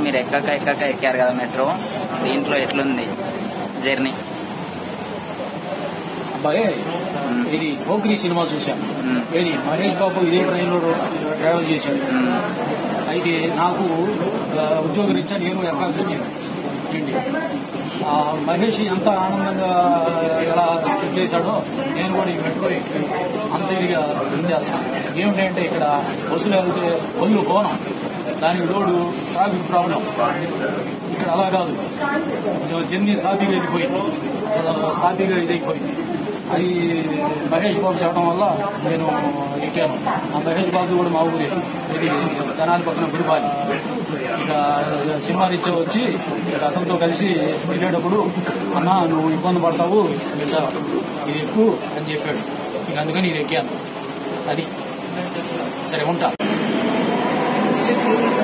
మీరు ఎక్కక ఎక్కక ఎక్కారు కదా మెట్రో దీంట్లో ఎట్లుంది జర్నీ అబ్బాయి ఇది పోక్రి సినిమా చూశాను మ్మ్. ఏది మహేష్ బాబు ఇదే ట్రైన్ లో ట్రావెల్ చేశాడు అయితే నాకు ఆ, ఉద్యోగరీత్యా నేను ఎక్కాల్సి వచ్చింది ఏంటి ఆ, మహేష్ ఎంత ఆనందంగా ఎలా చేశాడో నేను కూడా ఈ మెట్రో ఎక్కి అంత ఇదిగా చేస్తాను ఏమిటంటే ఇక్కడ బస్సులు వెళ్తే ఒళ్ళు పోనం దానికి రోడ్డు ట్రాఫిక్ ప్రాబ్లం ఇక్కడ అలా కాదు జర్నీ సాఫీగా వెళ్ళిపోయింది అసలు సాఫీగా ఇదైపోయింది అది మహేష్ బాబు చెప్పడం వల్ల నేను ఎక్కాను ఆ మహేష్ బాబు కూడా మా ఊరే ఇది జనాల పక్కన గుడిపాలి ఇక సినిమా రీత్యా వచ్చి ఇక అతనితో కలిసి వెళ్ళేటప్పుడు అన్న నువ్వు ఇబ్బంది పడతావు ఇట్లా ఇది ఎక్కువ అని చెప్పాడు ఇక అందుకని ఇది ఎక్కాను అది సరే ఉంటా